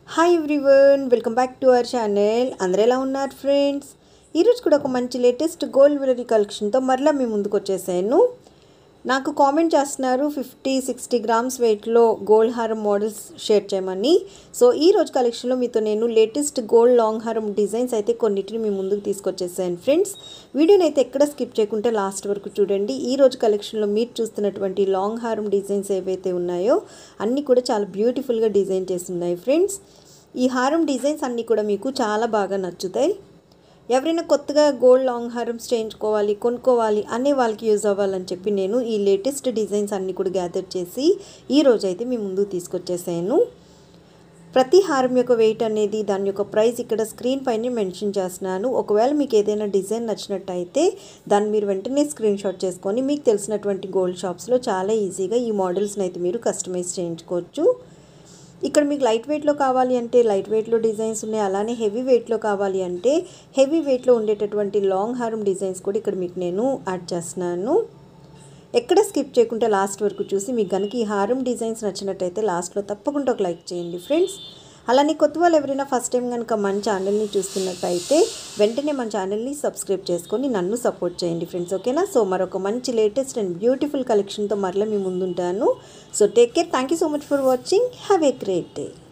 hi everyone welcome back to our channel అందరూ ఎలా ఉన్నారు ఫ్రెండ్స్ ఈరోజు కూడా ఒక మంచి లేటెస్ట్ గోల్డ్ జ్యువెలరీ కలెక్షన్తో మరలా మీ ముందుకు వచ్చేసాను నాకు కామెంట్ చేస్తున్నారు ఫిఫ్టీ సిక్స్టీ గ్రామ్స్ వెయిట్లో గోల్డ్ హారం మోడల్స్ షేర్ చేయమని సో ఈ రోజు కలెక్షన్లో మీతో నేను లేటెస్ట్ గోల్డ్ లాంగ్ హారం డిజైన్స్ అయితే కొన్నిటిని మీ ముందుకు తీసుకొచ్చేసాను ఫ్రెండ్స్ వీడియోని అయితే ఎక్కడ స్కిప్ చేయకుంటే లాస్ట్ వరకు చూడండి ఈ రోజు కలెక్షన్లో మీరు చూస్తున్నటువంటి లాంగ్ హారం డిజైన్స్ ఏవైతే ఉన్నాయో అన్నీ కూడా చాలా బ్యూటిఫుల్గా డిజైన్ చేసి ఉన్నాయి ఫ్రెండ్స్ ఈ హారం డిజైన్స్ అన్నీ కూడా మీకు చాలా బాగా నచ్చుతాయి ఎవరైనా కొత్తగా గోల్డ్ లాంగ్ హారమ్స్ చేయించుకోవాలి కొనుక్కోవాలి అనే వాళ్ళకి యూజ్ అవ్వాలని చెప్పి నేను ఈ లేటెస్ట్ డిజైన్స్ అన్నీ కూడా గ్యాదర్ చేసి ఈ రోజైతే మీ ముందుకు తీసుకొచ్చేసాను ప్రతి హారం యొక్క వెయిట్ అనేది దాని యొక్క ప్రైస్ ఇక్కడ స్క్రీన్ పైన మెన్షన్ చేస్తున్నాను ఒకవేళ మీకు ఏదైనా డిజైన్ నచ్చినట్టయితే దాన్ని మీరు వెంటనే స్క్రీన్ షాట్ చేసుకొని మీకు తెలిసినటువంటి గోల్డ్ షాప్స్లో చాలా ఈజీగా ఈ మోడల్స్ని అయితే మీరు కస్టమైజ్ చేయించుకోవచ్చు ఇక్కడ మీకు లైట్ వెయిట్లో కావాలి అంటే లైట్ వెయిట్లో డిజైన్స్ ఉన్నాయి అలానే హెవీ వెయిట్లో కావాలి అంటే హెవీ వెయిట్లో ఉండేటటువంటి లాంగ్ హారం డిజైన్స్ కూడా ఇక్కడ మీకు నేను యాడ్ చేస్తున్నాను ఎక్కడ స్కిప్ చేయకుండా లాస్ట్ వరకు చూసి మీకు కనుక ఈ హారం డిజైన్స్ నచ్చినట్టయితే లాస్ట్లో తప్పకుండా ఒక లైక్ చేయండి ఫ్రెండ్స్ అలానే కొత్త వాళ్ళు ఎవరైనా ఫస్ట్ టైం కనుక మన ఛానల్ని చూస్తున్నట్టయితే వెంటనే మన ఛానల్ని సబ్స్క్రైబ్ చేసుకొని నన్ను సపోర్ట్ చేయండి ఫ్రెండ్స్ ఓకేనా సో మరొక మంచి లేటెస్ట్ అండ్ బ్యూటిఫుల్ కలెక్షన్తో మరలా మీ ముందుంటాను so take care thank you so much for watching have a great day